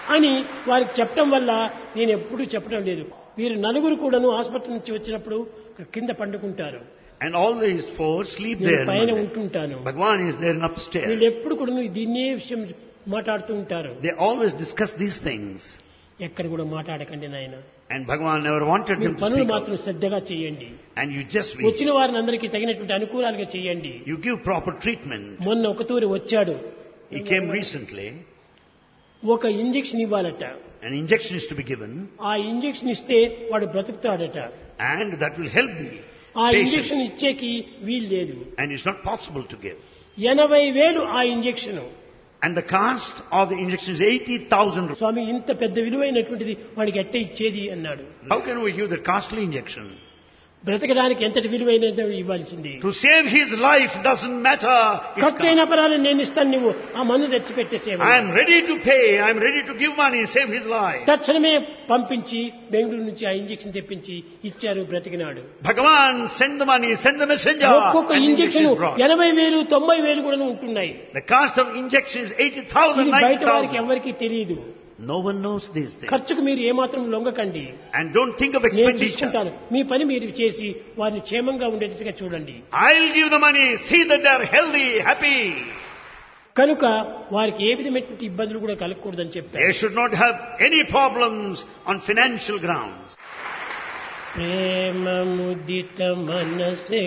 అని వారికి చెప్పడం వల్ల నేను ఎప్పుడూ చెప్పడం లేదు వీరు నలుగురు కూడాను ఆసుపత్రి నుంచి వచ్చినప్పుడు కింద పండుకుంటారు And all these four sleep నేను there. పైన Mother. ఉంటుంటాను Bhagwan is there in వీళ్ళు upstairs. ఎప్పుడు కూడా దీన్నే విషయం మాట్లాడుతూ ఉంటారు They always discuss these things. ఎక్కడ కూడా మాట్లాడకండి నాయన And Bhagwan never wanted మీరు them to పనులు speak. మాత్రం out. శ్రద్ధగా చేయండి And you just వచ్చిన వారిని అందరికీ తగినటువంటి అనుకూలాలుగా చేయండి you give proper treatment. మొన్న ఒక తూరి వచ్చాడు He came recently. ఒక ఇంజెక్షన్ ఇవ్వాలట An injection is to be given, ఆ ఇంజెక్షన్ ఇస్తే వాడు బ్రతుకుతాడట and that will help the ఆ patient. ఇంజెక్షన్ ఇచ్చేకి వీలు లేదు And it's not possible to give. ఎనభై వేలు ఆ injection And the cost of the injection is 80,000 rupees. స్వామి ఇంత పెద్ద విలువైనటువంటిది వాడికి ఎట్ట ఇచ్చేది అన్నాడు How can we give that costly injection? బ్రతకడానికి ఎంతటి విలువైనది ఇవ్వాల్సింది To save his life doesn't matter. It's ఖర్చు అయిన పరాలు నేను ఇస్తాను నువ్వు ఆ మందు తెచ్చి పెట్టేసేవు I am ready to pay. I am ready to give money, save his life. తక్షణమే పంపించి బెంగళూరు నుంచి ఆ ఇంజెక్షన్ తెప్పించి ఇచ్చారు బ్రతికినాడు Bhagavan, send the money, send the messenger. ఒక్కొక్క and injection injection is brought. ఎనభై వేలు తొంభై వేలు కూడా ఉంటున్నాయి The cost of injection is 80,000, ఇది బయట వారికి 90,000. ఎవరికి తెలియదు No one knows these things. ఖర్చుకు మీరు ఏమాత్రం లొంగకండి And don't think of నేను expenditure. చూసుకుంటాను మీ పని మీరు చేసి వారిని క్షేమంగా ఉండేట్టుగా చూడండి I'll give the money. See that they're healthy, happy. కనుక వారికి ఏ విధమైనటువంటి ఇబ్బందులు కూడా కలగకూడదని చెప్పారు They should not have any problems on financial grounds. ప్రేమ ముదిత మనసే